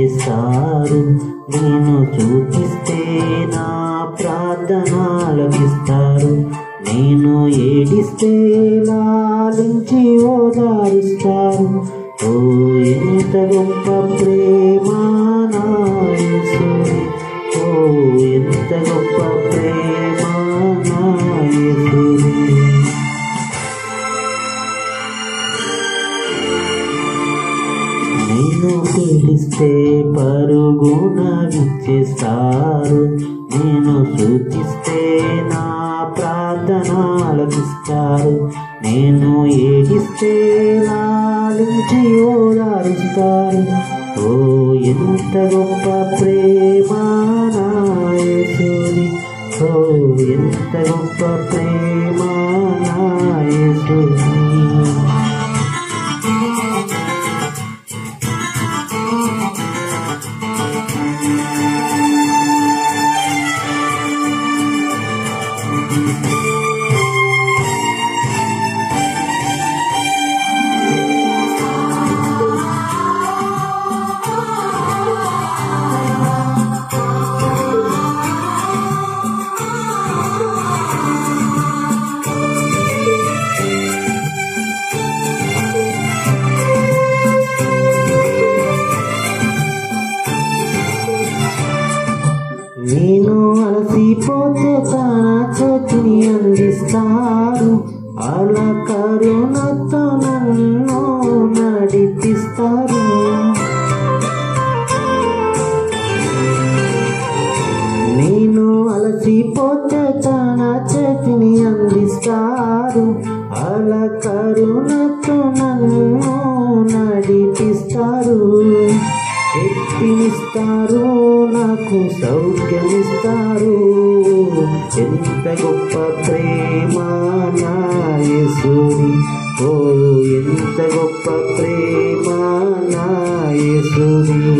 విచ్చేస్తారు నేను సూచిస్తే నా ప్రార్థన లభిస్తారు నేను ఏడిస్తే లాలించి ఓదారుస్తారు ఓ ఎంత గొప్ప ప్రేమ నా యేసుని. ఓ ఎంత గొప్ప ప్రేమ నా యేసుని. నేను పీడిస్తే పరుగున విచ్చేస్తారు నేను సూచిస్తే నా ప్రార్థన ఆలకిస్తారు నేను ఏడిస్తే లాలించి ఓదారుస్తారు ఓ ఎంత గొప్ప ప్రేమ నా యేసుని ఓ ఎంత గొప్ప ప్రేమ నా యేసుని నేను అలసిపోతే తన చేతిని అందిస్తారు అలా కరుణతో నన్ను నడిపిస్తారు నేను అలసిపోతే తన చేతిని అందిస్తారు అలా కరుణతో నన్ను నడిపిస్తారు శక్తినిస్తారు నాకు సౌఖ్యమిస్తారు ఎంత గొప్ప ప్రేమ నా యేసుని ఓ ఎంత గొప్ప ప్రేమ నా యేసుని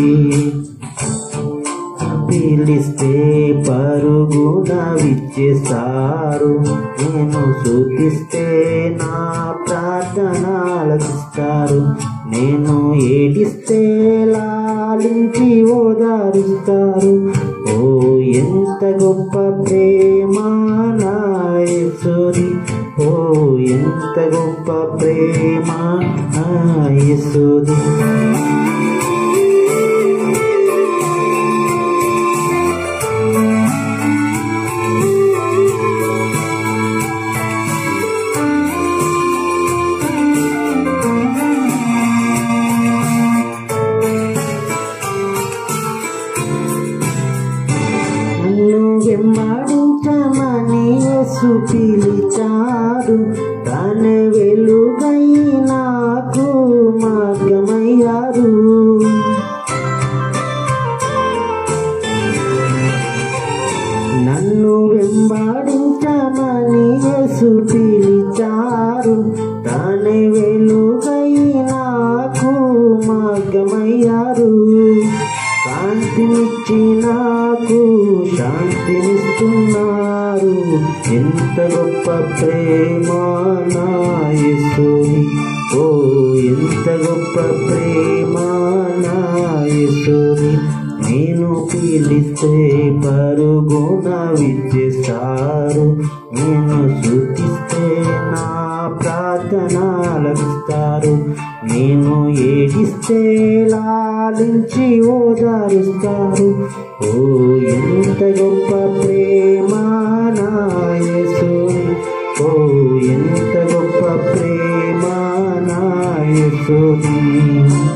పిలిస్తే పరుగున విచ్చేస్తారు నేను సూచిస్తే నా ప్రార్థన ఆలకిస్తారు నేను ఏడిస్తే లాలించి ఓదారుస్తారు ఓ ఎంత గొప్ప ప్రేమ నా యేసుని ఓ ఎంత గొప్ప ప్రేమ నా యేసుని నన్ను వెంబడించమని యేసు పిలిచాడు తన వెలుగై నాకు మార్గమయ్యారు నన్ను వెంబడించమని యేసు పిలిచారు తన వెలుగై నాకు మార్గమయ్యారు కాంతినిచ్చి నాకు శాంతినిస్తున్నారు ఎంత గొప్ప ప్రేమ నా యేసుని ఓ ఎంత గొప్ప ప్రేమ నా యేసుని నేను పిలిస్తే పరుగున విచ్చేస్తారు నేను శృతిస్తే నా ప్రార్థన లభిస్తారు నేను ఏడిస్తే లాలించి ఓదారుస్తారు ఓ ఎంత గొప్ప ప్రేమ నా యేసుని ఓ ఎంత గొప్ప ప్రేమ నా యేసుని